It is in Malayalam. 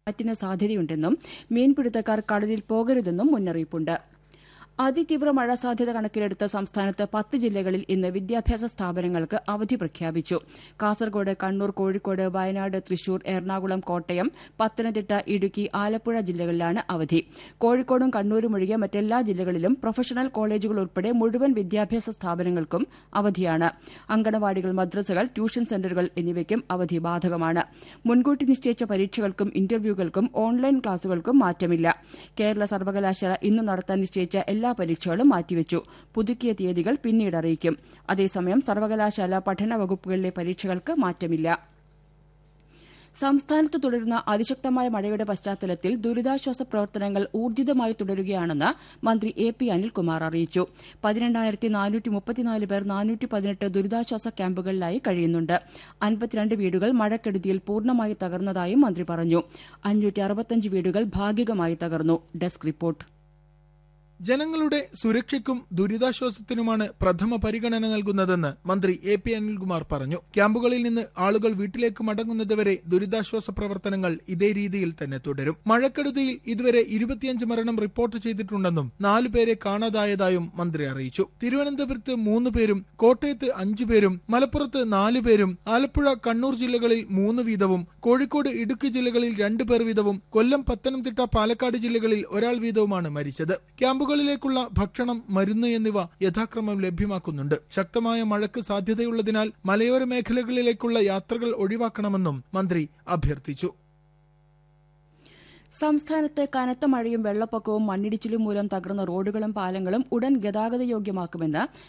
കാറ്റിന് സാധ്യതയുണ്ടെന്നും മീൻപിടുത്തക്കാർ കടലിൽ പോകരുതെന്നും മുന്നറിയിപ്പുണ്ട് അതിതീവ്ര മഴ സാധ്യത കണക്കിലെടുത്ത് സംസ്ഥാനത്ത് പത്ത് ജില്ലകളിൽ ഇന്ന് വിദ്യാഭ്യാസ സ്ഥാപനങ്ങൾക്ക് അവധി പ്രഖ്യാപിച്ചു കാസർകോട് കണ്ണൂർ കോഴിക്കോട് വയനാട് തൃശൂർ എറണാകുളം കോട്ടയം പത്തനംതിട്ട ഇടുക്കി ആലപ്പുഴ ജില്ലകളിലാണ് അവധി കോഴിക്കോടും കണ്ണൂരും ഒഴികെ മറ്റെല്ലാ ജില്ലകളിലും പ്രൊഫഷണൽ കോളേജുകൾ ഉൾപ്പെടെ മുഴുവൻ വിദ്യാഭ്യാസ സ്ഥാപനങ്ങൾക്കും അവധിയാണ് അങ്കണവാടികൾ മദ്രസകൾ ട്യൂഷൻ സെന്ററുകൾ എന്നിവയ്ക്കും അവധി ബാധകമാണ് മുൻകൂട്ടി നിശ്ചയിച്ച പരീക്ഷകൾക്കും ഇന്റർവ്യൂകൾക്കും ഓൺലൈൻ ക്ലാസുകൾക്കും മാറ്റമില്ല കേരള സർവകലാശാല ഇന്ന് നടത്താൻ നിശ്ചയിച്ച എല്ലാ പരീക്ഷകളും മാറ്റിവെച്ചു പുതുക്കിയ തീയതികൾ പിന്നീട് അറിയിക്കും അതേസമയം സർവകലാശാല പഠന വകുപ്പുകളിലെ പരീക്ഷകൾക്ക് മാറ്റമില്ല സംസ്ഥാനത്ത് തുടരുന്ന അതിശക്തമായ മഴയുടെ പശ്ചാത്തലത്തിൽ ദുരിതാശ്വാസ പ്രവർത്തനങ്ങൾ ഊർജിതമായി തുടരുകയാണെന്ന് മന്ത്രി എ പി അനിൽകുമാർ അറിയിച്ചു പതിനെണ്ണായിരത്തി നാനൂറ്റി മുപ്പത്തിനാല് പേർ നാനൂറ്റി പതിനെട്ട് ദുരിതാശ്വാസ ക്യാമ്പുകളിലായി കഴിയുന്നുണ്ട് അൻപത്തിരണ്ട് വീടുകൾ മഴക്കെടുതിയിൽ പൂർണ്ണമായി തകർന്നതായും മന്ത്രി പറഞ്ഞു അഞ്ഞൂറ്റി അറുപത്തഞ്ച് വീടുകൾ ഭാഗികമായി തകർന്നു ഡെസ്ക് റിപ്പോർട്ട് ജനങ്ങളുടെ സുരക്ഷയ്ക്കും ദുരിതാശ്വാസത്തിനുമാണ് പ്രഥമ പരിഗണന നൽകുന്നതെന്ന് മന്ത്രി എ പി അനിൽകുമാർ പറഞ്ഞു ക്യാമ്പുകളിൽ നിന്ന് ആളുകൾ വീട്ടിലേക്ക് മടങ്ങുന്നതുവരെ ദുരിതാശ്വാസ പ്രവർത്തനങ്ങൾ ഇതേ രീതിയിൽ തന്നെ തുടരും മഴക്കെടുതിയിൽ ഇതുവരെ ഇരുപത്തിയഞ്ച് മരണം റിപ്പോർട്ട് ചെയ്തിട്ടുണ്ടെന്നും നാലു പേരെ കാണാതായതായും മന്ത്രി അറിയിച്ചു തിരുവനന്തപുരത്ത് മൂന്ന് പേരും കോട്ടയത്ത് അഞ്ചു പേരും മലപ്പുറത്ത് നാലു പേരും ആലപ്പുഴ കണ്ണൂർ ജില്ലകളിൽ മൂന്ന് വീതവും കോഴിക്കോട് ഇടുക്കി ജില്ലകളിൽ രണ്ടു പേർ വീതവും കൊല്ലം പത്തനംതിട്ട പാലക്കാട് ജില്ലകളിൽ ഒരാൾ വീതവുമാണ് മരിച്ചത് ക്യാമ്പുകൾ വീടുകളിലേക്കുള്ള ഭക്ഷണം മരുന്ന് എന്നിവ യഥാക്രമം ലഭ്യമാക്കുന്നുണ്ട് ശക്തമായ മഴയ്ക്ക് സാധ്യതയുള്ളതിനാൽ മലയോര മേഖലകളിലേക്കുള്ള യാത്രകൾ ഒഴിവാക്കണമെന്നും മന്ത്രി അഭ്യർത്ഥിച്ചു സംസ്ഥാനത്ത് കനത്ത മഴയും വെള്ളപ്പൊക്കവും മണ്ണിടിച്ചിലും മൂലം തകർന്ന റോഡുകളും പാലങ്ങളും ഉടൻ ഗതാഗതയോഗ്യമാക്കുമെന്ന്